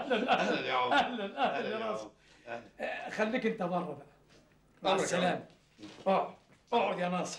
اهلا اهلا يا عم اهلا اهلا يا ناصر آه، خليك انت بره بقى مع أمرك يا السلامه اقعد اقعد يا ناصر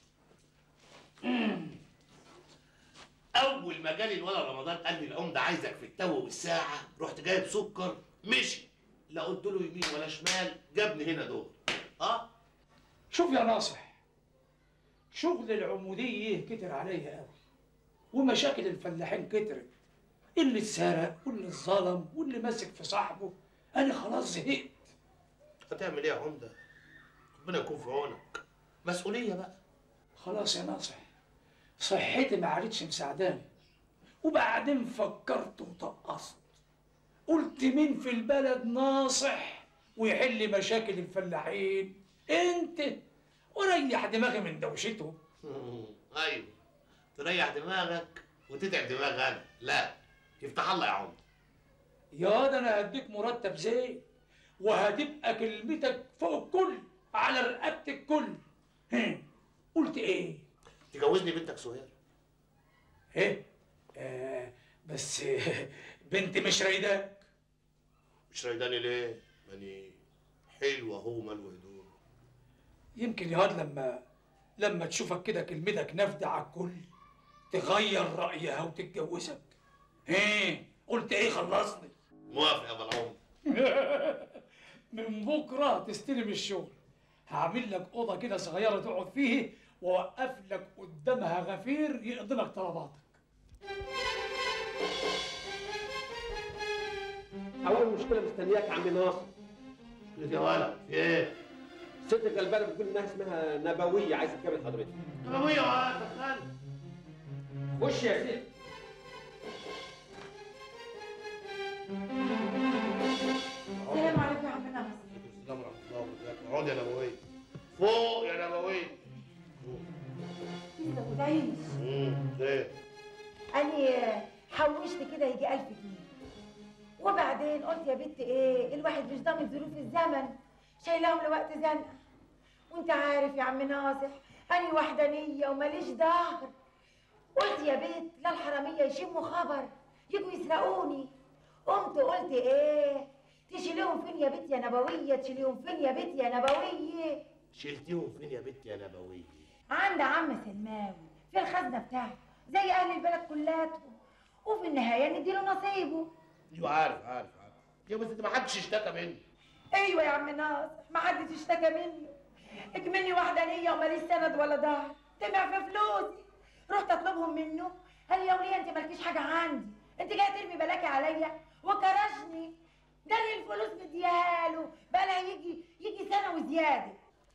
اول ما جالي الولد رمضان قال لي العمده عايزك في التو والساعه رحت جايب سكر مشي لا قلت له يمين ولا شمال جابني هنا دول اه شوف يا ناصح شغل العمودية كتر عليا قوي ومشاكل الفلاحين كترت اللي اتسرق واللي اتظلم واللي ماسك في صاحبه انا خلاص زهقت هتعمل ايه يا عمده ربنا يكون في عونك مسؤوليه بقى خلاص يا ناصح صحتي ما عادتش مساعداني وبعدين فكرت وطقصت قلت مين في البلد ناصح ويحل مشاكل الفلاحين انت وريح دماغي من دوشتهم ايوه تريح دماغك وتتعب دماغ انا لا يفتح الله يا عمده يا ده انا هديك مرتب زين وهتبقى كلمتك فوق الكل على رقبة الكل هم، قلت ايه تجوزني بنتك سهير ايه آه بس بنت مش رايداك مش رايداني ليه ماني حلو اهو ملو هدوء يمكن يا واد لما لما تشوفك كده كلمتك نافذة على الكل تغير رأيها وتتجوزك ايه قلت ايه خلصني موافق يا ابو العمده من بكره تستلم الشغل هعمل لك اوضه كده صغيره تقعد فيه واوقف لك قدامها غفير يقضي لك طلباتك اول مشكله مستنياك يا عم ناصر يا ولد في ايه ست غلبانه بتقول انها اسمها نبويه عايزه تقابل حضرتك ابويا يا ولد دخل خش يا ست السلام عليكم يا عم ناصر السلام ورحمه الله وبركاته اقعد يا نبوي فوق يا نبوي كده وتعيش امم ايه أنا حوشت كده يجي ألف جنيه وبعدين قلت يا بنت إيه الواحد مش ضامن ظروف الزمن شايلهم لوقت زنقة وأنت عارف يا عم ناصح أنا وحدانية وماليش ظهر قلت يا بنت لا الحرامية يشموا خبر يجوا يسرقوني قمت قلت إيه تشيليهم فين يا بنت يا نبوية تشيليهم فين يا بنت يا نبوية شلتيهم فين يا بنت يا نبوي عند عم سلماوي في الخزنة بتاعته زي أهل البلد كلاتهم وفي النهاية نديله نصيبه ايوه عارف عارف عارف يا بس انت ما حدش اشتكى مني أيوة يا عم ناصر ما حدش اشتكى منه اكملني وحدانية وماليش سند ولا ظهر طمع في فلوسي رحت أطلبهم منه قال لي يا وليه أنت مالكيش حاجة عندي أنت جاية ترمي بلاكي عليا وكرشني ده اللي الفلوس مديها له بقى يجي يجي سنة وزيادة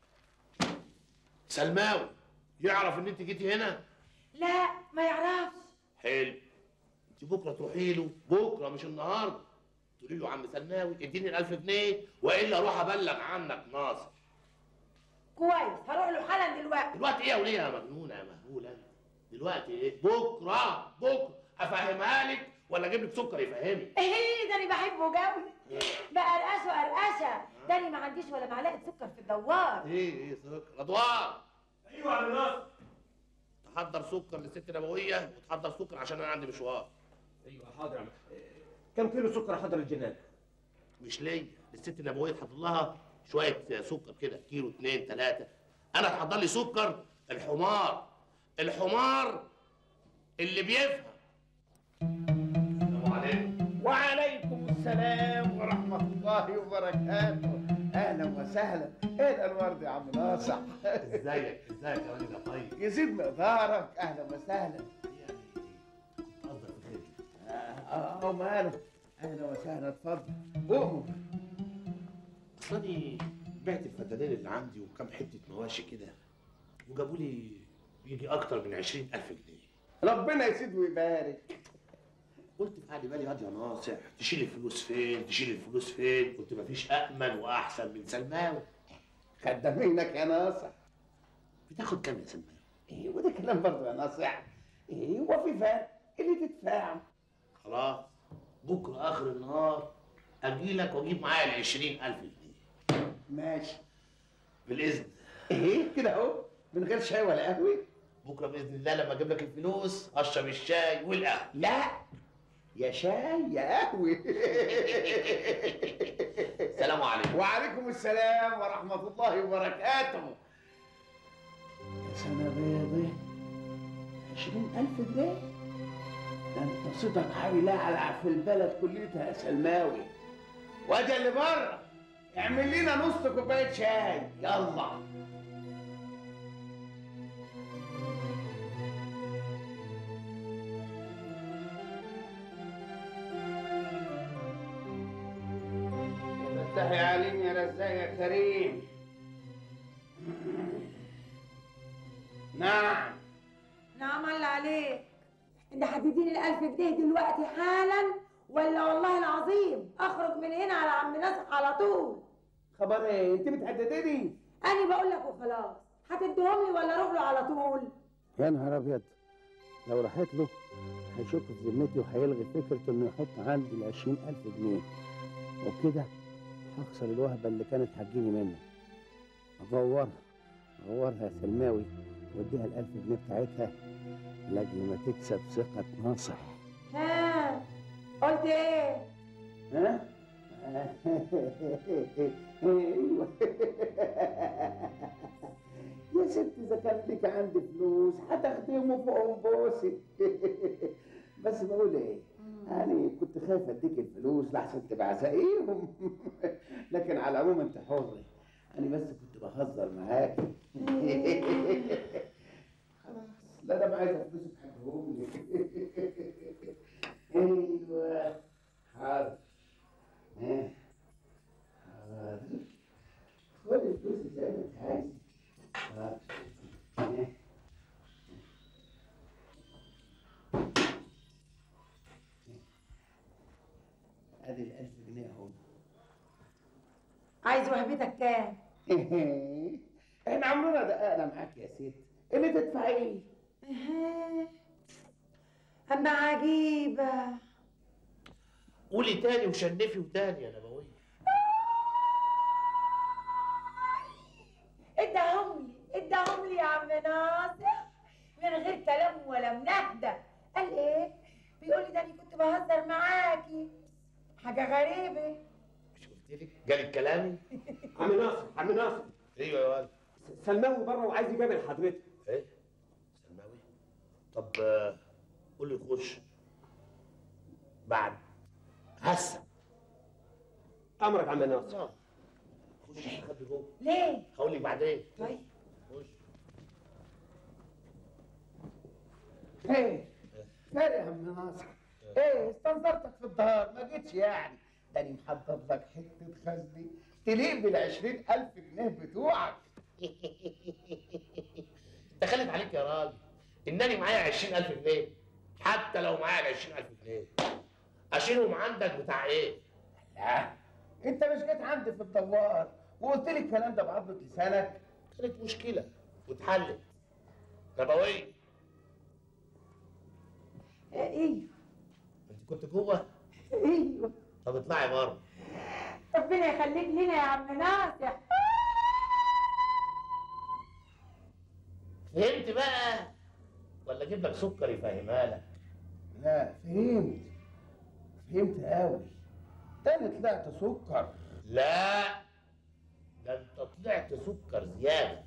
سلماوي يعرف ان انت جيتي هنا لا ما يعرفش حلو انت بكره تروحي له بكره مش النهارده تقولي له عم سلماوي اديني ال 1000 جنيه والا اروح ابلغ عنك ناصر كويس هروح له حالا دلوقتي دلوقتي ايه يا وليه يا مجنونه يا مهبوله انت دلوقتي ايه بكره بكره افهمها لك ولا اجيب لك سكر يفهمك ايه ده انا بحبه قوي بقرقشه قرقشه ده انا ما عنديش ولا معلقه سكر في الدوار ايه ايه سكر ادوار ايوه يا عم ناصر تحضر سكر للست نبويه وتحضر سكر عشان انا عندي مشوار ايوه حاضر يا عم كم كيلو سكر حضر الجنان مش ليا للست النبويه تحط لها شويه سكر كده كيلو اتنين تلاته انا تحضر لي سكر الحمار الحمار اللي بيفهم السلام عليكم وعليكم السلام ورحمة الله وبركاته أهلا وسهلا إيه الأنوار دي يا عم ناصح ازيك ازيك يا راجل يا طيب يزيد مقدارك أهلا وسهلا يعني كنت قصدك في خير آه آه، ماله أهلا وسهلا اتفضل أؤمر اصلي بعت الفدانين اللي عندي وكم حته مواشي كده وجابوا لي يجي اكتر من 20000 جنيه ربنا يزيد ويبارك قلت في عقلي بالي ياض يا ناصح تشيل الفلوس فين تشيل الفلوس فين قلت مفيش امن واحسن من سلماوي خدامينك يا ناصح بتاخد كام يا سلماوي إيه وده كلام برضه يا ناصح إيه وفي فرق اللي تدفعه خلاص بكره اخر النهار اجي لك واجيب معايا ال 20000 جنيه ماشي بالاذن إيه كده أهو من غير شاي ولا قهوة بكره باذن الله لما اجيب لك الفلوس اشرب الشاي والقهوه لا يا شاي يا قهوه السلام عليكم وعليكم السلام ورحمه الله وبركاته يا سنه بيضه عشرين ألف جنيه ده انت صوتك هيلعلع في البلد كلها يا سلماوي وادي اللي بره اعمل لنا نص كوبايه شاي يلا يا فتح يا عليم يا رزاق يا كريم نعم نعم الله عليك انت هتديني الألف جنيه دلوقتي حالا ولا والله العظيم اخرج من هنا على عم ناصح على طول خبر ايه انت بتهددني انا بقول لك وخلاص هتديهم لي ولا اروح له على طول يا نهار ابيض لو راحت له هيشك في ذمتي وهيلغي فكره انه يحط عندي ال 20000 جنيه وبكده هخسر الوهبه اللي كانت هتجيني منه اغورها اغورها يا سلماوي واديها ال 1000 جنيه بتاعتها لاجل ما تكسب ثقه ناصح ها قلت ايه ها؟ ايوه يا ست اذا كان لك عندي فلوس هتخدمه فوق بوسي بس بقول ايه يعني كنت خايف اديك الفلوس لحسن تبقى زقيهم لكن على العموم انت حر انا بس كنت بهزر معاك خلاص لا ده عايز فلوسك هديهم لك ايوه حاضر ها؟ حاضر خد الفلوس زي ما انت عايز حاضر ها؟ ادي الألف جنيه اهو عايز وهبتك كام احنا عمرنا دققنا معاك يا ست اللي تدفعيه إيه. اما عجيبه قولي تاني وشنفي وتاني يا نبوية اداهم لي اداهم لي يا عم ناصر من غير كلام ولا منهدة قال ايه بيقول لي ده انا كنت بهزر معاكي حاجه غريبه مش قلت لك جالك كلامي عم ناصر عم ناصر ايوه يا ولد سلماوي بره وعايز يقابل حضرتك ايه سلماوي طب آه، قول لي خش بعد هسه امرك عم ناصر خش خبي جوه ليه هقول لك بعدين طيب خش ايه خير يا عم ناصر ايه استنظرتك في الدار ما جيتش يعني ده انا محضر لك حته خزني تليق بال 20000 جنيه بتوعك انت خلت عليك يا راجل انني معايا 20000 جنيه حتى لو معايا ال 20000 جنيه اشيلهم عندك بتاع ايه؟ لا انت مش جيت عندي في الدوار وقلت لي الكلام ده بعضة لسانك كانت مشكله واتحلت نبوية ايوه انت كنت جوه ايوه طب اطلعي بره ربنا يخليك لنا يا عم ناصر فهمت بقى ولا اجيب لك سكر يفهمها لك لا فهمت فهمت قوي ده انا طلعت سكر لا ده انت طلعت سكر زياده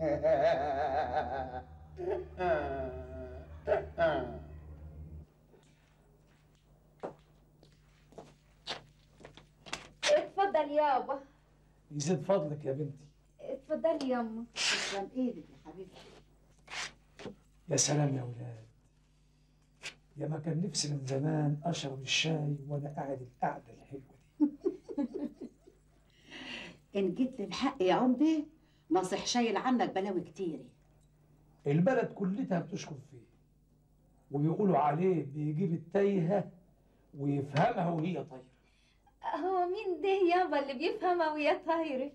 اتفضل يابا يزيد فضلك يا بنتي اتفضلي يما تسلم ايدك يا حبيبتي يا سلام يا ولاد يا ما كان نفسي من زمان اشرب الشاي وانا قاعد القعده الحلوه دي ان جيت للحق يا عمدي ناصح شايل عنك بلاوي كتير البلد كلها بتشكر فيه ويقولوا عليه بيجيب التايهه ويفهمها وهي طايره هو مين ده يابا اللي بيفهمها ويا طايرة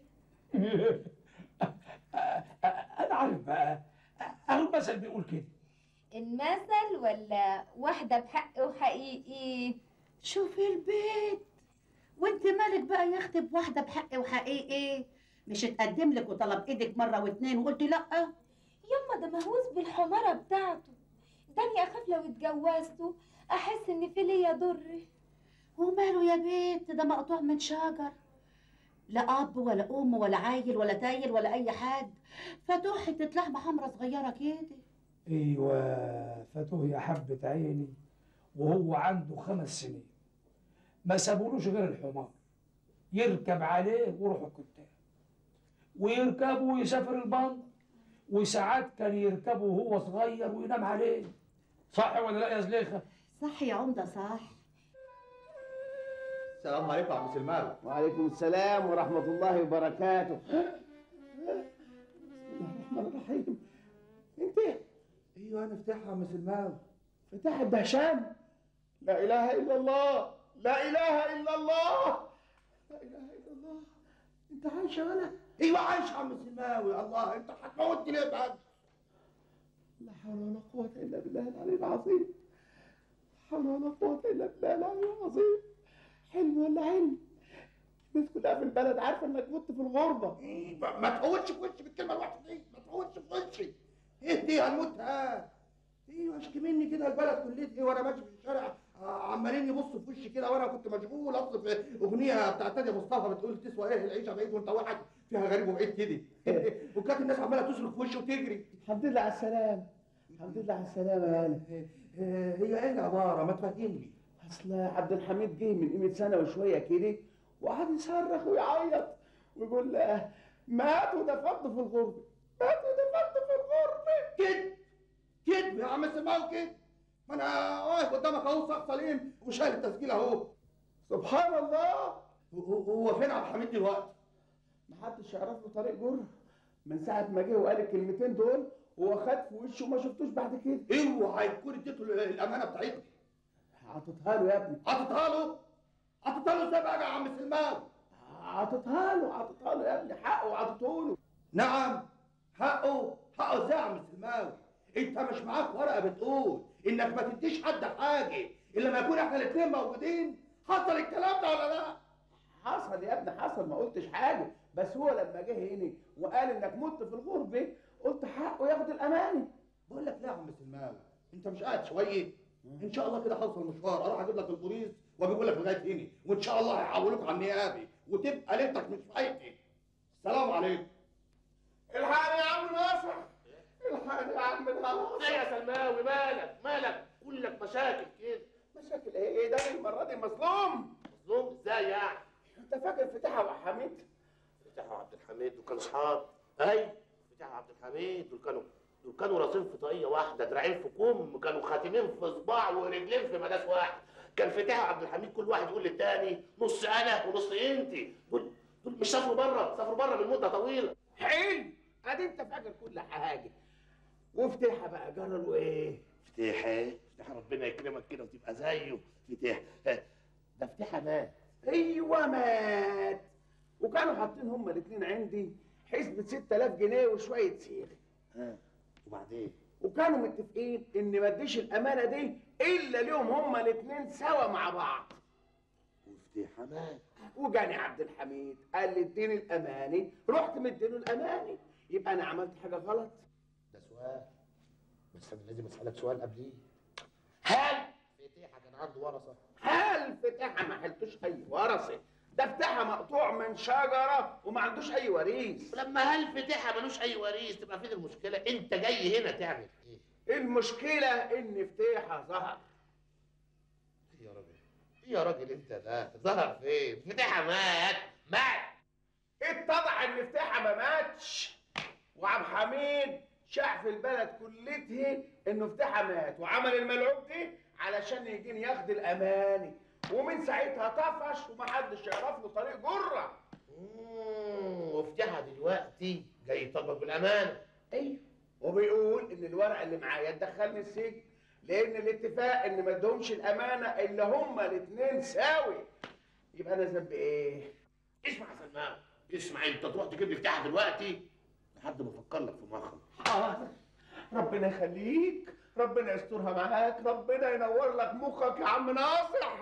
انا عارف بقى اهو المثل بيقول كده المثل ولا واحدة بحق وحقيقي شوفي البيت وانت مالك بقى يا اختي بواحده بحق وحقيقي مش اتقدم لك وطلب ايدك مره واتنين وقلت لا يما ده مهووس بالحمارة بتاعته انت تاني اخاف لو اتجوزته احس ان في ليا ضر وماله يا بيت ده مقطوع من شجر لا اب ولا ام ولا عايل ولا تايل ولا اي حد فتوح حته لحمه حمرا صغيره كده ايوه فتوه يا حبة عيني وهو عنده خمس سنين ما سابولوش غير الحمار يركب عليه ويروح الكتاب ويركبه ويسافر البندر وساعات كان يركبه وهو صغير وينام عليه صح ولا لا يا زليخه؟ صح يا عمده صح السلام عليكم يا عم سلمان وعليكم السلام ورحمة الله وبركاته بسم الله الرحمن الرحيم انت ايوه انا فتحها يا عم سلمان فتح الدهشان لا اله الا الله لا اله الا الله لا اله الا الله انت عايش يا ولد ايوه عايش يا عم سلماوي الله انت هتموتني ليه بقى لا حول ولا قوة الا بالله العلي العظيم لا حول ولا قوة الا بالله العلي العظيم حلم ولا علم الناس كلها في البلد عارفة انك مت في الغربة إيه، ما ما تقولش في وشي بالكلمه الواحده دي ما تقولش في وشي ايه دي هنموت ها ايوه اشكي مني كده البلد كلتي وانا ماشي في الشارع آه، عمالين يبصوا في وشي كده وانا كنت مشغول اصل في اغنيه بتاعت ناديه مصطفى بتقول تسوى ايه العيشه بعيد وانت واحد فيها غريب وبعيد كده وكانت الناس عماله تصرخ في وشي وتجري الحمد لله على السلامة الحمد لله على السلامة يا ولد آه، هي ايه العباره ما تفهمني اصل عبد الحميد جه من قيمة سنة وشوية كده وقعد يصرخ ويعيط ويقول آه، مات ودفنت في الغربة مات ودفنت في الغربة كده كده يا عم سماو كده ما انا واقف قدامك اهو صح سليم وشايل التسجيل اهو سبحان الله هو هو فين عبد الحميد دلوقتي؟ محدش يعرف له طريق جره من ساعة ما جه وقال الكلمتين دول هو خد في وشه وما شفتوش بعد كده اوعى يكون اديته الامانه بتاعتنا عطيتها له يا ابني عطيتها له عطيتها له ازاي بقى يا عم سلمان؟ عطيتها له عطيتها له يا ابني حقه عطيته له نعم حقه حقه ازاي يا عم سلماوي؟ انت مش معاك ورقه بتقول انك ما تديش حد حاجه الا ما يكون احنا الاثنين موجودين حصل الكلام ده ولا لا؟ حصل يا ابني حصل ما قلتش حاجة بس هو لما جه هنا وقال انك مت في الغربة قلت حقه ياخد الامانة بقول لك لا يا عم سلماوي انت مش قاعد شويه ان شاء الله كده هوصل مشوار اروح اجيب لك البوليس واجيبه لك لغايه هنا وان شاء الله هيحولوك على النيابي وتبقى ليلتك مش فايتي السلام عليكم الحقني يا عم ناصر الحقني يا عم ناصر ايه يا سلماوي مالك مالك كلك مشاكل كده مشاكل ايه ايه ده المرة دي مظلوم مظلوم ازاي يعني انت فاكر فتحها وحميد فتحوا عبد الحميد دول كانوا اصحاب اي فتحوا عبد الحميد دول كانوا دول كانوا راسين في طاقيه واحده دراعين في كم كانوا خاتمين في صباع ورجلين في مداس واحد كان فتحوا عبد الحميد كل واحد يقول للتاني نص انا ونص انت دول دول مش سافروا بره سافروا بره من مده طويله حلو ادي انت فاكر كل حاجة وفتحها بقى جرى له ايه فتحة فتحة ربنا يكرمك كده وتبقى زيه فتحة ده فتحة مات ايوه مات وكانوا حاطين هما الاثنين عندي حسبة 6000 جنيه وشوية صيغ ها وبعدين وكانوا متفقين ان ما اديش الامانه دي الا ليهم هما الاثنين سوا مع بعض وفتحة مات وجاني عبد الحميد قال لي اديني الاماني رحت مديله الاماني يبقى انا عملت حاجه غلط ده سؤال بس انا لازم اسالك سؤال قبليه هل فتحة كان عنده ورثه هل فتحها ما حلتوش اي ورثه ده فتحها مقطوع من شجره وما عندوش اي وريث لما هل فتحها ملوش اي وريث تبقى فين المشكله انت جاي هنا تعمل ايه المشكله ان فتحها ظهر إيه يا راجل إيه يا راجل انت ده ظهر فين فتحها مات مات اتضح ان فتحها ما ماتش وعبد الحميد شاع في البلد كلته انه فتحها مات وعمل الملعوب دي علشان يجي ياخد الاماني ومن ساعتها طفش ومحدش يعرف له طريق جره مم، وفتحها دلوقتي جاي يطبق بالامانه ايوه وبيقول ان الورقه اللي معايا تدخلني السجن لان الاتفاق ان ما ادهمش الامانه الا هما الاثنين ساوي يبقى انا ذنبي ايه؟ اسمع يا سلمان اسمع انت تروح تجيب لي فتحها دلوقتي لحد ما افكر لك في مخرج حاضر ربنا يخليك ربنا يسترها معاك ربنا ينور لك مخك يا عم ناصح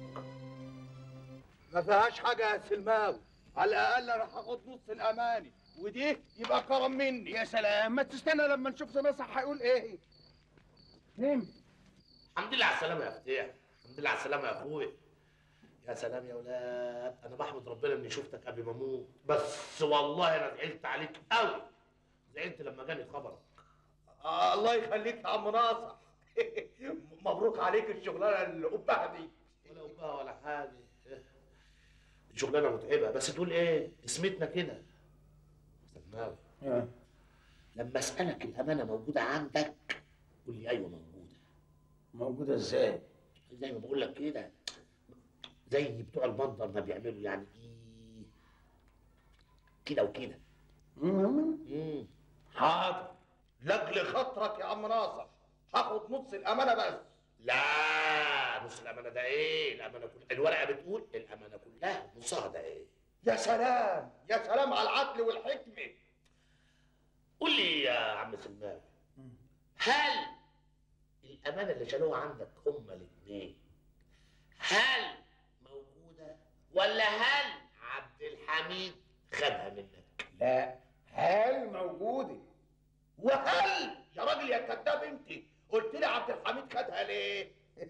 ما فيهاش حاجة يا سلماوي على الأقل أنا هاخد نص الأماني ودي يبقى كرم مني يا سلام ما تستنى لما نشوف سي ناصح هيقول ايه نم الحمد لله على السلامة يا فتيح الحمد لله على السلامة يا اخويا يا سلام يا ولاد انا بحمد ربنا اني شفتك قبل ما اموت بس والله انا زعلت عليك قوي زعلت لما جاني خبرك آه الله يخليك يا عم ناصح مبروك عليك الشغلانه اللي قبها دي ولا أبها ولا حاجة دي شغلانة متعبة بس تقول ايه اسمتنا كده سماوي لما اسألك الأمانة موجودة عندك قول لي أيوة موجودة موجودة ازاي؟ زي ما بقول لك كده زي بتوع المنظر ما بيعملوا يعني ايه كده وكده مم. مم. حاضر لاجل خاطرك يا عم ناصح هاخد نص الامانه بس لا نص الأمانة ده ايه الأمانة كلها الورقة بتقول الأمانة كلها نصها ده ايه يا سلام يا سلام على العدل والحكمه قول لي يا عم سلمان هل الأمانة اللي شالوها عندك هما الاثنين هل موجودة ولا هل عبد الحميد خدها منك؟ لا هل موجوده وهل يا راجل يا كذاب انت قلت لي عبد الحميد خدها ليه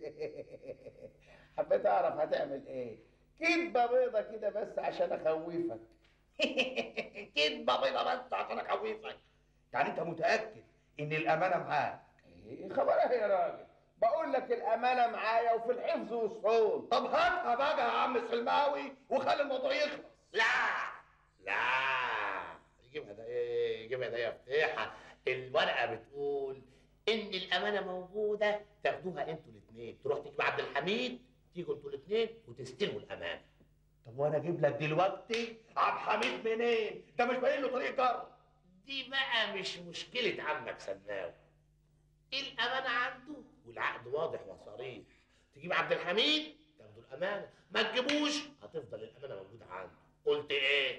حبيت اعرف هتعمل ايه كدبة بيضة كده بس عشان اخوفك كدبه بيضه بس عشان اخوفك يعني انت متاكد ان الامانه معاك ايه خبرها يا راجل بقول لك الامانة معايا وفي الحفظ والصون طب هاتها بقى يا عم سلماوي وخلي الموضوع يخلص لا لا يجيبها ده ايه يجيبها ده يا فتيحة الورقة بتقول إن الأمانة موجودة تاخدوها أنتوا الاثنين تروح تجيب عبد الحميد تيجوا أنتوا الاثنين وتستلموا الأمانة طب وانا اجيب لك دلوقتي عبد الحميد منين ده مش باين له طريق جر دي بقى مش مشكلة عمك سناوي الأمانة عنده والعقد واضح وصريح تجيب عبد الحميد تاخدوا الأمانة ما تجيبوش هتفضل الأمانة موجودة عنده قلت إيه؟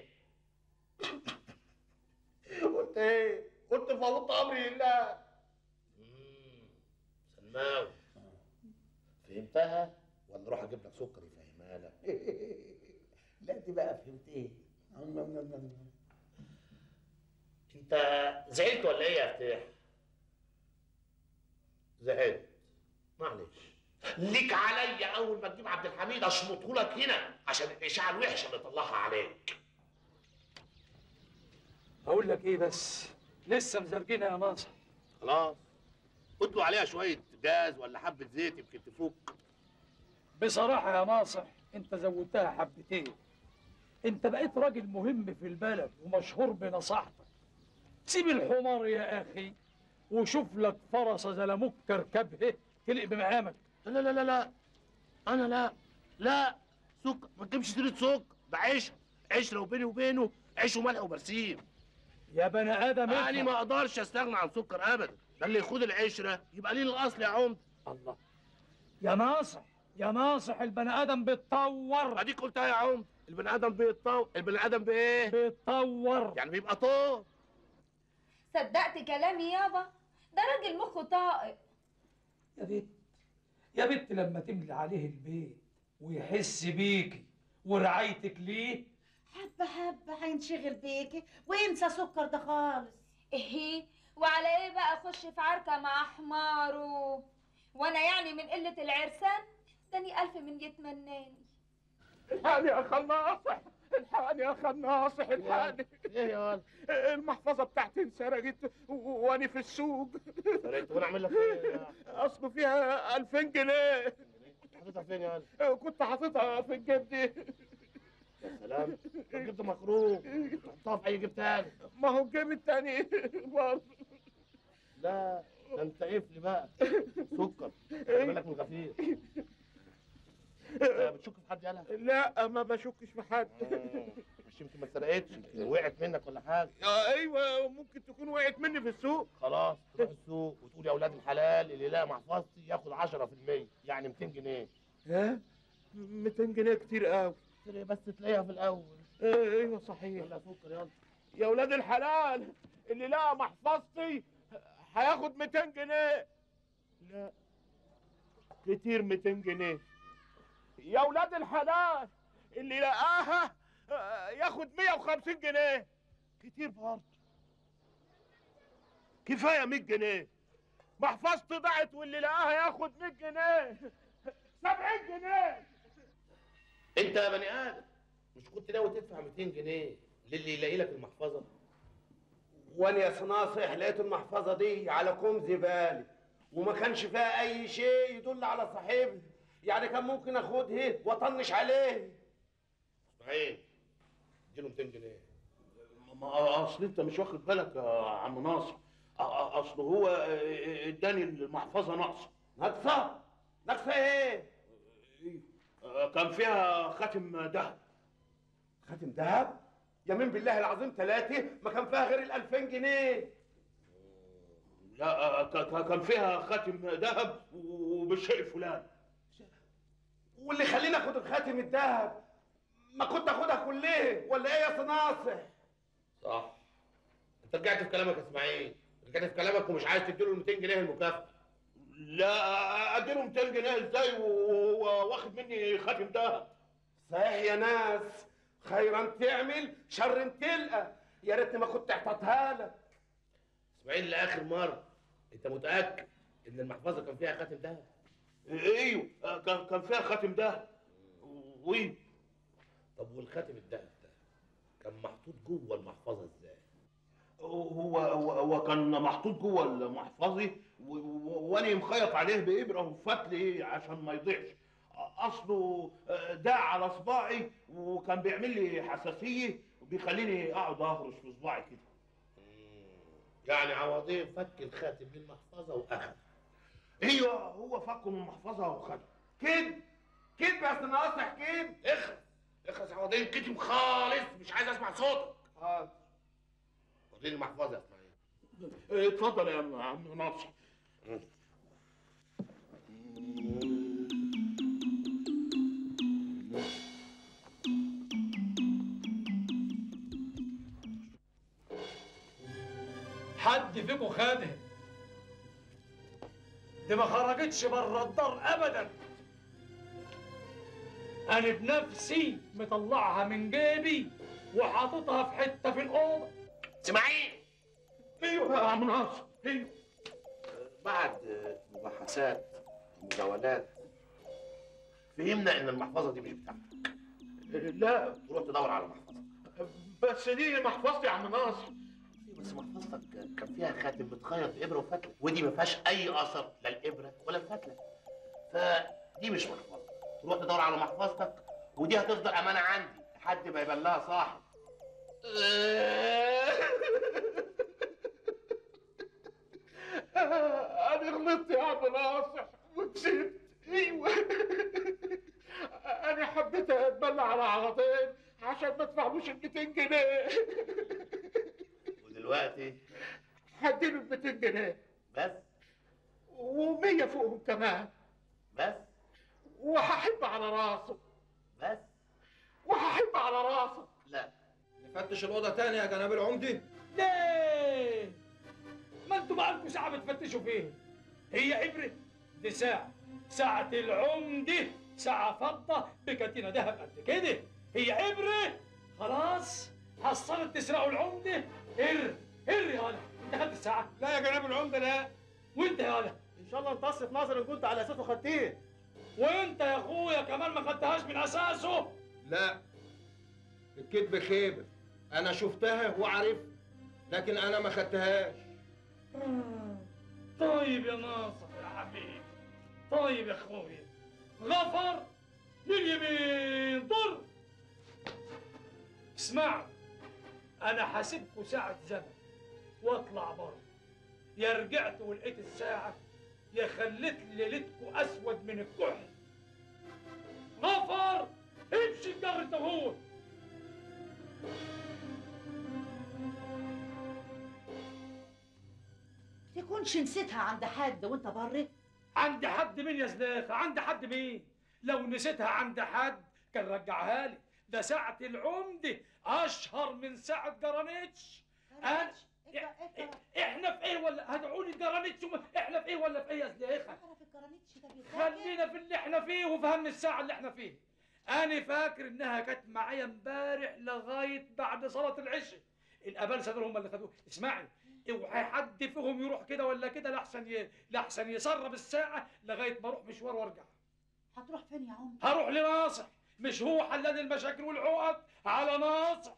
قلت ايه قلت فوضت امري لله مم، سناوي فهمتها ولا أروح أجيب لك سكر يفهمها لك؟ لا دي بقى فهمت ايه أنت زعلت ولا إيه يا فتاح؟ زعلت معلش ليك عليا أول ما تجيب عبد الحميد أشمطه لك هنا عشان الإشاعة الوحشة اللي طلعها عليك اقول لك ايه بس لسه مزرجينها يا ناصر خلاص ادلوا عليها شوية جاز ولا حبة زيت يمكن تفك بصراحة يا ناصح انت زودتها حبتين انت بقيت راجل مهم في البلد ومشهور بنصاحتك سيب الحمار يا اخي وشوف لك فرس زلموك تركبه تلق بمقامك لا لا لا لا انا لا لا سكر ما تجيبش سيره سكر ده عيش عشره وبيني وبينه عيش وملح وبرسيم يا بني ادم انا افهم. ما اقدرش استغنى عن سكر ابدا ده اللي يخوض العشره يبقى ليه الاصل يا عمد الله يا ناصح يا ناصح البني ادم بيتطور اديك قلتها يا عمد البني ادم بيتطور البني ادم بايه بيتطور يعني بيبقى طور صدقت كلامي يابا ده راجل مخه طائق يا بنت يا بنت لما تملي عليه البيت ويحس بيكي ورعايتك ليه حبة حبة هينشغل بيكي وينسى سكر ده خالص ايه وعلى ايه بقى اخش في عركه مع حماره وانا يعني من قله العرسان تاني الف من يتمناني الحقني يا اخ ناصح الحقني يا اخ ناصح الحقني ايه يا ولد المحفظه بتاعتي انسرقت و- وانا في السوق فرقت وانا اعمل لك ايه اصل فيها 2000 جنيه كنت حاططها فين يا ولد كنت حاططها في الجيب دي يا سلام طب جبت مخروج تحطها في اي جيب تاني ما هو الجيب التاني برضه لا ده انت قفل بقى سكر خلي بالك من الغفير آه، بتشك في حد يالا لا ما بشكش في حد مش يمكن ما اتسرقتش يمكن وقعت منك ولا حاجه آه، ايوه ممكن تكون وقعت مني في السوق خلاص تروح السوق وتقول يا اولاد الحلال اللي لا محفظتي ياخد 10% يعني 200 جنيه ها 200 جنيه كتير قوي تلاقي بس تلاقيها في الاول ايوه صحيح يلا سكر يلا يا اولاد الحلال اللي لقى محفظتي هياخد 200 جنيه لا كتير 200 جنيه يا اولاد الحلال اللي لقاها آه، ياخد 150 جنيه كتير برضه كفايه 100 جنيه محفظتي ضاعت واللي لقاها ياخد 100 جنيه 70 جنيه انت يا بني ادم مش كنت ناوي تدفع 200 جنيه للي يلاقي لك المحفظه وانا يا صناصح لقيت المحفظه دي على كوم زباله وما كانش فيها اي شيء يدل على صاحبها يعني كان ممكن اخدها واطنش عليه اسماعيل اديله 200 جنيه ما اصل انت مش واخد بالك يا عم ناصر أ- أ- اصل هو اداني المحفظه ناقصه ناقصه ناقصه ايه آه، كان فيها خاتم ذهب خاتم ذهب يمين بالله العظيم ثلاثه ما كان فيها غير ال 2000 جنيه لا آه، ك- ك- كان فيها خاتم ذهب وبالشيء الفلاني واللي خليني اخد الخاتم الذهب ما كنت اخدها كلها ولا ايه يا صناصح صح انت رجعت في كلامك يا اسماعيل رجعت في كلامك ومش عايز تديله ال 200 جنيه المكافاه لا اديله 200 جنيه ازاي وهو واخد مني خاتم ذهب صحيح يا ناس خيرا تعمل شر تلقى يا ريتني ما كنت اعطيتها لك اسماعيل لاخر مره انت متاكد ان المحفظه كان فيها خاتم ذهب ايوه آه، كان كان فيها خاتم ذهب وي طب والخاتم الذهب ده كان محطوط جوه المحفظه ازاي هو هو هو كان محطوط جوه المحفظه و- و- وانا مخيط عليه بابره وفتله عشان ما يضيعش اصله آه، داع على صباعي وكان بيعمل لي حساسيه وبيخليني اقعد اهرش في صباعي كده يعني عوضيه فك الخاتم من المحفظه واخد ايوه هو فكه من المحفظه وخده كده كده يا صناصح كده اخرس اخرس عوضيه كتم خالص مش عايز اسمع صوتك حاضر وريني المحفظه يا اسماعيل آه، اتفضل يا عم ناصر حد فيكم خدها دي ما خرجتش بره الدار ابدا انا بنفسي مطلعها من جيبي وحاططها في حته في الاوضه اسماعيل ايوه يا عم ناصر ايوه بعد مباحثات ومجاولات فهمنا ان المحفظه دي مش بتاعتك لا تروح تدور على محفظه بس دي محفظتي يا عم ناصر بس محفظتك كان فيها خاتم متخيط بابره وفتله ودي ما فيهاش اي اثر لا الابره ولا الفتله فدي مش محفظه تروح تدور على محفظتك ودي هتفضل امانه عندي لحد ما يبان لها صاحب انا غلطت يا عم ناصر ونسيت ايوه انا حبيت اتبلى على عرضين عشان ما ادفعلوش ال 200 جنيه ودلوقتي هديله ال 200 جنيه بس و100 فوقهم كمان بس وهحب على راسه بس وهحب على راسه لا نفتش الاوضه تاني يا جناب العمدي ليه؟ ما انتوا بقالكوا ساعة بتفتشوا فيه هي إبرة دي ساعة ساعة العمدة ساعة فضة بكتينة ذهب قد كده هي إبرة خلاص حصلت تسرقوا العمدة هر هر يا ولد انت خدت الساعة لا يا جناب العمده لا وانت يا ولد ان شاء الله انتص في نظري كنت على اساسه خدتيه وانت يا اخويا كمان ما خدتهاش من اساسه لا الكذب خيبه انا شفتها وعرفت لكن انا ما خدتهاش طيب يا ناصر يا حبيبي طيب يا اخويا غفر لليمين ضر اسمعوا انا حاسبكوا ساعة زمن واطلع بره يا رجعت ولقيت الساعة يا خليت ليلتكوا اسود من الكحل غفر امشي الجر انت وهو تكونش نسيتها عند حد وانت بره عند حد مين يا زلاخة عند حد مين لو نسيتها عند حد كان رجعها لي ده ساعة العمدة أشهر من ساعة جرانيتش أنا إحنا في إيه ولا هتقولي جرانيتش وما- إحنا في إيه ولا في إيه يا زلاخة خلينا في اللي إحنا فيه وفهمني الساعة اللي إحنا فيه أنا فاكر إنها كانت معايا امبارح لغاية بعد صلاة العشاء الابلسه دول هم اللي خدوه اسمعي اوعى حد فيهم يروح كده ولا كده لاحسن ي... لاحسن يسرب الساعه لغايه ما اروح مشوار وارجع هتروح فين يا عم هروح لناصح مش هو حلال المشاكل والعقد على ناصح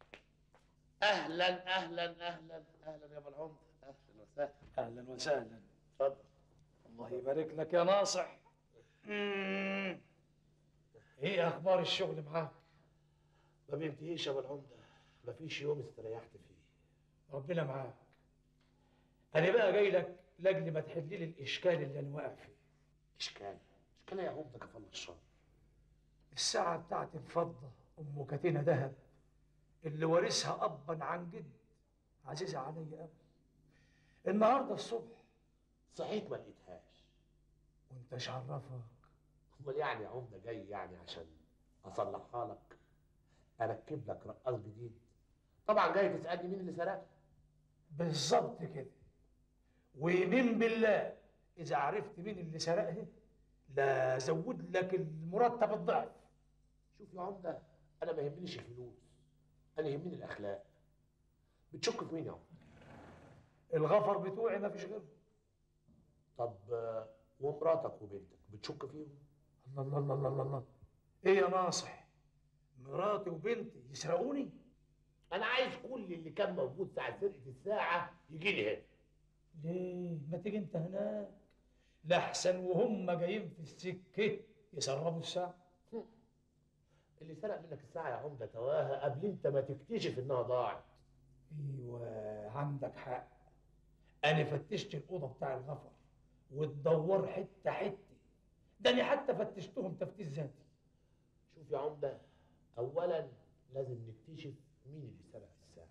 اهلا اهلا اهلا اهلا يا ابو العمده اهلا وسهلا اهلا وسهلا اتفضل الله يبارك لك يا ناصح مم. ايه اخبار الشغل معاك ما بينتهيش يا ابو العمده مفيش يوم استريحت فيه ربنا معاك انا بقى جاي لك لاجل ما تحل لي الاشكال اللي انا واقع فيه اشكال اشكال يا عمده كفالة الشر الساعه بتاعت الفضه ام كاتينا ذهب اللي وارثها ابا عن جد عزيزه عليا قوي النهارده الصبح صحيت ما لقيتهاش وانت شعرفك امال يعني يا عمده جاي يعني عشان اصلحها لك اركب لك رقاص جديد طبعا جاي تسالني مين اللي سرقها بالظبط كده ويمين بالله اذا عرفت مين اللي سرقها لا زود لك المرتب الضعف شوف يا عمده انا ما يهمنيش الفلوس انا يهمني الاخلاق بتشك في مين يا عمده الغفر بتوعي ما فيش غيره طب آه، ومراتك وبنتك بتشك فيهم الله الله الله الله الله, الله. ايه يا ناصح مراتي وبنتي يسرقوني انا عايز كل اللي كان موجود ساعه سرقه الساعه يجي لي هنا ليه ما تيجي انت هناك لحسن وهم جايين في السكه يسربوا الساعه اللي سرق منك الساعه يا عمده تواها قبل انت ما تكتشف انها ضاعت ايوه عندك حق انا فتشت الاوضه بتاع الغفر وتدور حته حته ده انا حتى فتشتهم تفتيش ذاتي شوف يا عمده اولا لازم نكتشف مين اللي سرق الساعه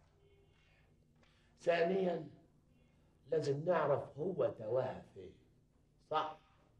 ثانيا لازم نعرف هو تواها فين صح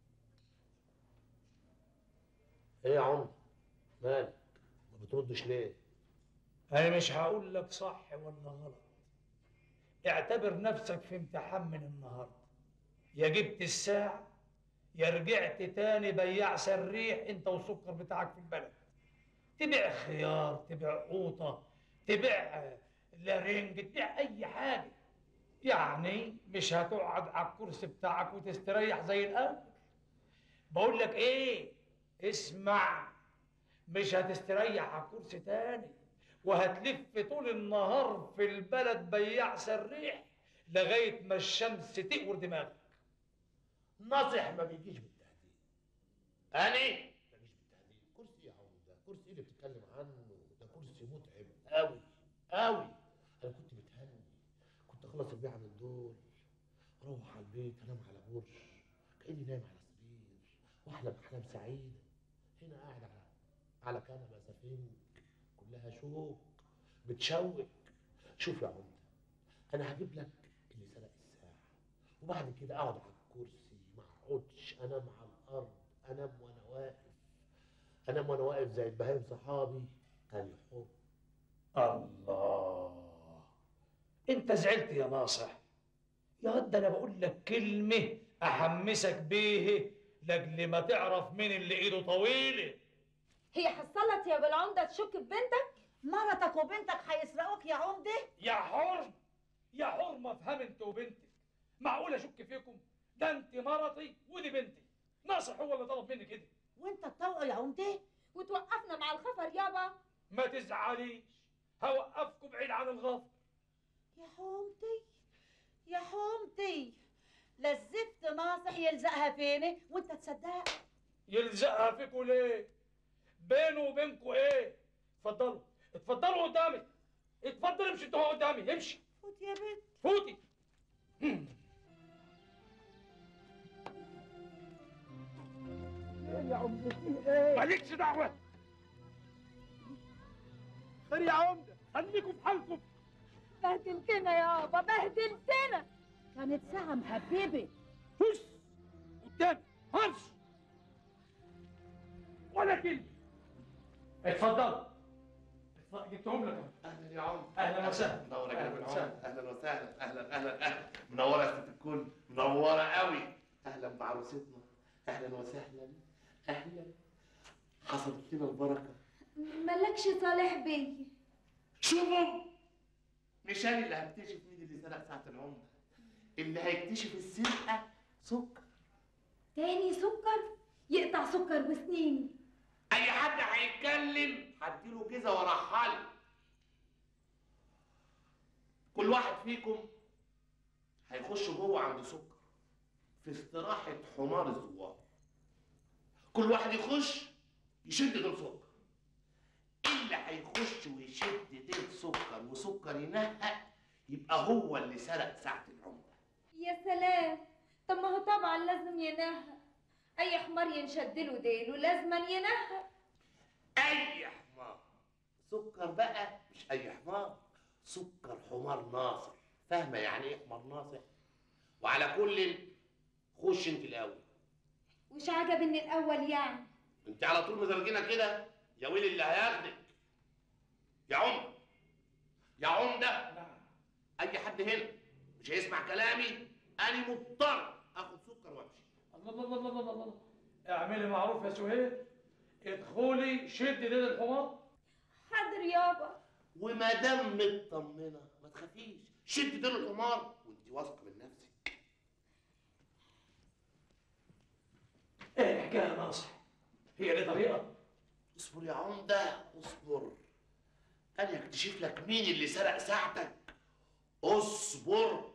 ايه يا عمده مالك ما بتردش ليه انا مش هقول لك صح ولا غلط اعتبر نفسك في امتحان من النهارده يا جبت الساعه يا رجعت تاني بياع سريح انت والسكر بتاعك في البلد تبيع خيار تبيع قوطه تبيع لارنج تبيع اي حاجه يعني مش هتقعد على الكرسي بتاعك وتستريح زي الاول بقول لك ايه اسمع مش هتستريح على الكرسي تاني وهتلف طول النهار في البلد بياع سريح لغايه ما الشمس تقور دماغك ناصح ما بيجيش بالتهديد أنا ما بيجيش بالتهديد كرسي يا عمده كرسي اللي بتتكلم عنه ده كرسي متعب قوي قوي انا كنت متهني كنت اخلص البيعه من دول اروح على البيت انام على برج كاني نايم على سرير واحلم احلام سعيده هنا قاعد على على كنبه سفنج كلها شوك بتشوك شوف يا عمده انا هجيب لك اللي سرق الساعه وبعد كده اقعد على الكرسي ما اقعدش انام على الارض انام وانا واقف انام وانا واقف زي البهايم صحابي انا حر الله انت زعلت يا ناصح يا واد ده انا بقول لك كلمه احمسك بيه لاجل ما تعرف مين اللي ايده طويله هي حصلت يا بالعمدة تشك في بنتك مرتك وبنتك هيسرقوك يا عمده يا حر يا حر ما افهم انت وبنتك معقول اشك فيكم ده انت مرتي ودي بنتي ناصح هو اللي طلب مني كده وانت تطوق يا عمده وتوقفنا مع الخفر يابا ما تزعليش هوقفكم بعيد عن الغفر يا حومتي يا حومتي للزفت ناصح يلزقها فيني وانت تصدق يلزقها فيكم ليه بينه وبينكم ايه اتفضلوا اتفضلوا قدامي اتفضل امشي انتوا قدامي امشي فوت يا بنت فوتي ايه يا عمدتي ايه مالكش دعوه خير يا عمده خليكم في حالكم بهدلتنا يابا بهدلتنا كانت ساعة محببة فش قدامي هرش ولا كلمه اتفضلوا اتفضل جبتهم لك اهلا يا عم أهلاً وسهلاً. منوره يا أهلاً جناب العمر وسهلاً. اهلا وسهلا اهلا اهلا اهلا منوره يا ست الكل منوره قوي اهلا بعروستنا اهلا وسهلا اهلا حصلت لنا البركه مالكش صالح بيا شوفوا مش انا اللي هكتشف مين اللي سرق ساعة العمدة اللي هيكتشف السرقة سكر تاني سكر يقطع سكر وسنين اي حد هيتكلم هديله جزا وارحله كل واحد فيكم هيخش جوه عند سكر في استراحة حمار الزوار كل واحد يخش يشد ديل سكر اللي هيخش ويشد ديل سكر وسكر ينهق يبقى هو اللي سرق ساعة العمدة يا سلام طب ما هو طبعا لازم ينهق اي حمار ينشد له ديله لازما ينهق اي حمار سكر بقى مش اي حمار سكر حمار ناصر فاهمه يعني ايه حمار ناصر وعلى كل خش انت الاول وش عجب ان الاول يعني انت على طول مزرجينه كده يا ويلي اللي هياخدك يا عمده يا عمده اي حد هنا مش هيسمع كلامي انا مضطر اخد سكر وامشي الله الله الله الله الله اعملي معروف يا سهيل ادخلي شد ديل الحمار حاضر يابا وما دام مطمنه ما تخافيش شد ديل الحمار وانت واثقه من نفسك ايه الحكايه يا ناصح هي دي طريقه اصبر يا عمده اصبر انا هكتشف لك مين اللي سرق ساعتك اصبر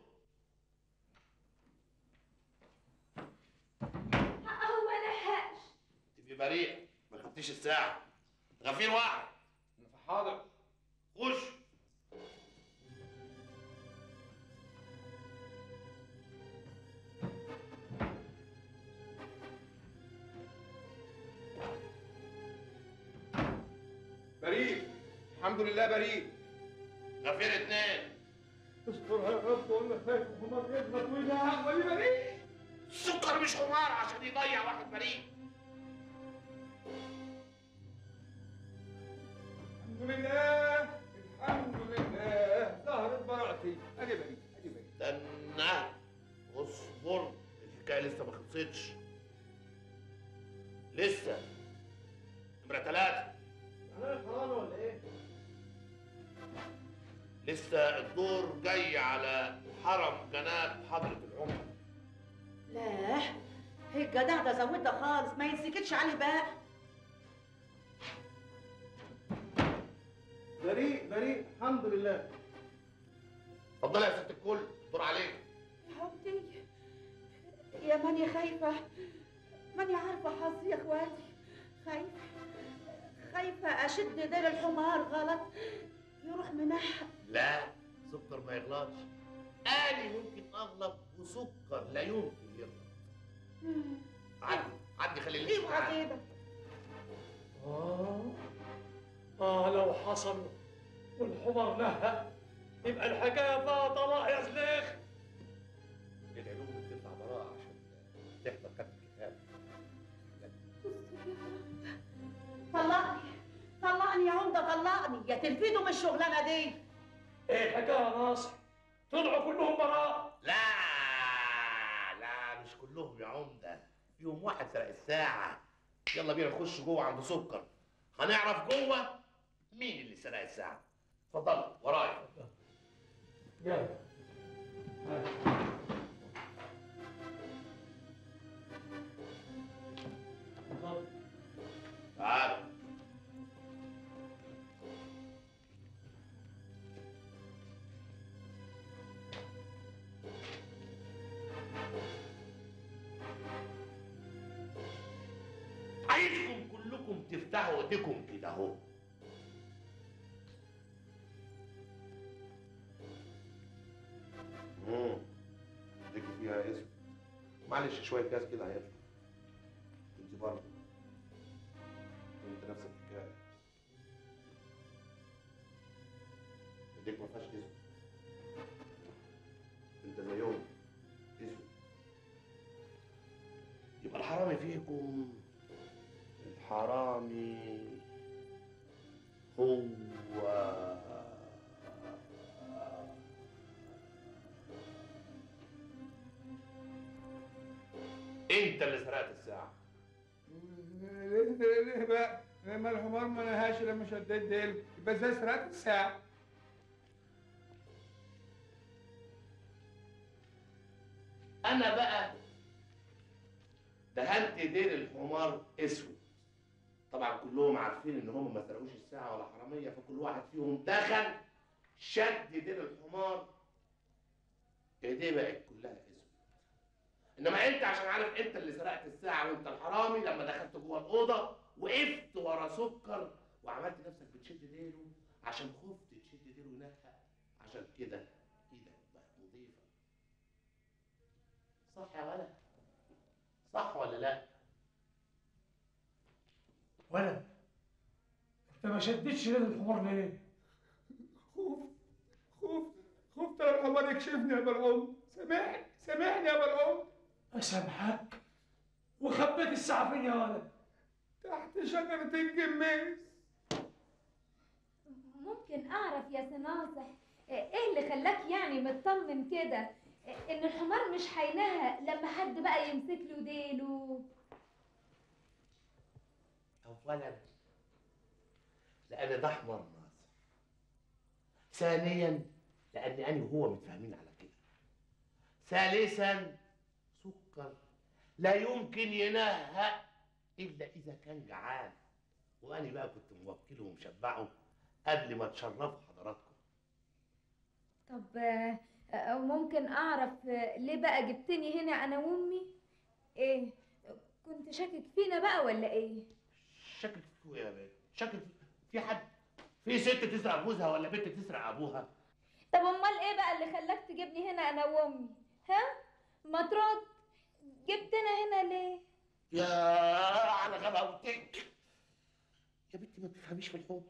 هو ما لحقش تبقي بريء ما خدتيش الساعه غفير واحد حاضر خش بريء الحمد لله بريء غفير اتنين استرها يا رب وانا خايف الحمار يغلط وينهق وأنا بريء السكر مش حمار عشان يضيع واحد بريء الحمد لله الحمد لله ظهرت براءتي ادي بريء ادي بريء استنى اصبر الحكايه لسه ما خلصتش لسه نمرة ثلاثة انا حرام ولا ايه؟ لسه الدور جاي على حرم جناب حضرة العمر لا هي الجدع ده زودها خالص ما ينسكتش عليه بقى بريء بريء الحمد لله اتفضلي يا ست الكل الدور عليك يا حبيبتي يا ماني خايفة ماني عارفة حظي يا اخواتي خايفة خايفة أشد ديل الحمار غلط يروح منحى لا سكر ما يغلطش أنا ممكن أغلط وسكر لا يمكن يغلط عدي عدي خلي اللي ايه عجيبة آه آه لو حصل والحمار نهق يبقى الحكاية فيها طلاق يا زليخ العلوم بتطلع براءة عشان تحضر كتب الكتاب طلقني طلقني يا عمدة طلقني يا تلفيته من الشغلانة دي ايه الحكاية يا ناصح طلعوا كلهم براء لا لا مش كلهم يا عمدة فيهم واحد سرق الساعة يلا بينا نخش جوه عند سكر هنعرف جوه مين اللي سرق الساعة اتفضل ورايا يلا تعال عايزكم كلكم تفتحوا ايديكم كده اهو امم ايديك فيها اسم معلش شويه جاز كده هيطلع انت برضه انت نفس الحكايه ايديك ما فيهاش اسم انت زيهم اسم يبقى الحرامي فيكم الحرامي هو انت اللي سرقت الساعه ليه ليه بقى؟ لما الحمار ما نهاش لما شديت ديل يبقى ازاي سرقت الساعة؟ انا بقى دهنت ديل الحمار اسود طبعا كلهم عارفين ان هم ما سرقوش الساعه ولا حراميه فكل واحد فيهم دخل شد ديل الحمار ايديه بقت كلها اسود انما انت عشان عارف انت اللي سرقت الساعه وانت الحرامي لما دخلت جوه الاوضه وقفت ورا سكر وعملت نفسك بتشد ديله عشان خفت تشد ديله ينهق عشان كده ايدك بقت نظيفه صح يا ولد صح ولا لا ولا انت ما شدتش يد الحمار ليه؟ خفت خفت خفت لو الحمار يكشفني يا ملعون سامحني سامحني يا ملعون اسامحك وخبيت الساعه فين يا ولد؟ تحت شجرة الجميز ممكن اعرف يا سناصح ايه اللي خلاك يعني مطمن كده ان الحمار مش هينهق لما حد بقى يمسك له ديله اولا لان ده حمار ناصر ثانيا لان انا وهو متفاهمين على كده ثالثا سكر لا يمكن ينهق الا اذا كان جعان وانا بقى كنت موكله ومشبعه قبل ما تشرفوا حضراتكم طب آه، آه، ممكن اعرف آه، ليه بقى جبتني هنا انا وامي ايه كنت شاكك فينا بقى ولا ايه شكك فيكوا يا بنت شكك في حد في ست تسرق جوزها ولا بنت تسرق ابوها طب امال ايه بقى اللي خلاك تجيبني هنا انا وامي ها ما ترد جبتنا هنا ليه يا على غباوتك يا بنتي ما بتفهميش في الحب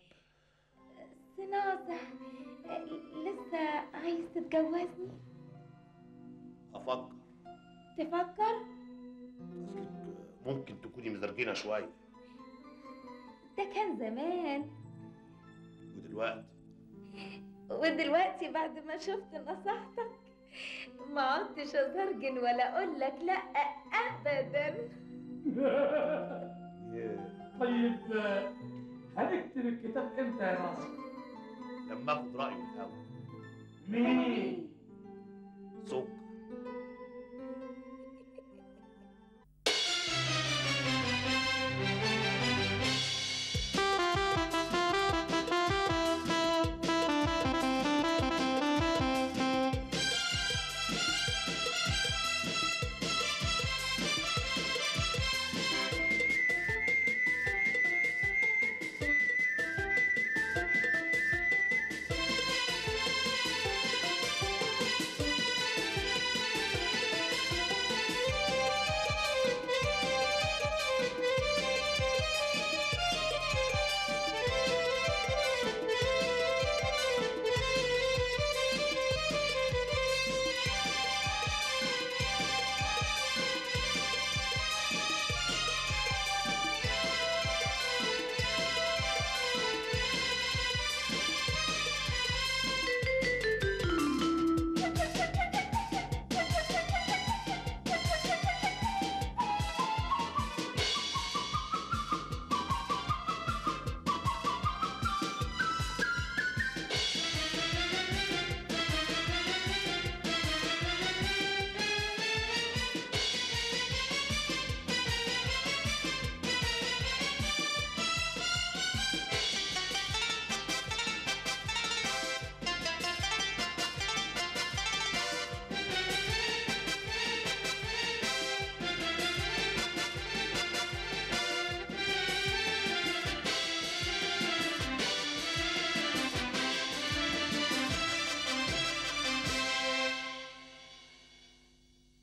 سناصح آه، لسه عايز تتجوزني افكر تفكر اصلك ممكن تكوني مزرجينه شويه ده كان زمان ودلوقتي ودلوقتي بعد ما شفت نصيحتك ما عدتش ازرجن ولا اقول لك لا ابدا طيب آه، هنكتب الكتاب امتى يا ناصر؟ لما اخد رايه الاول مين؟ سكر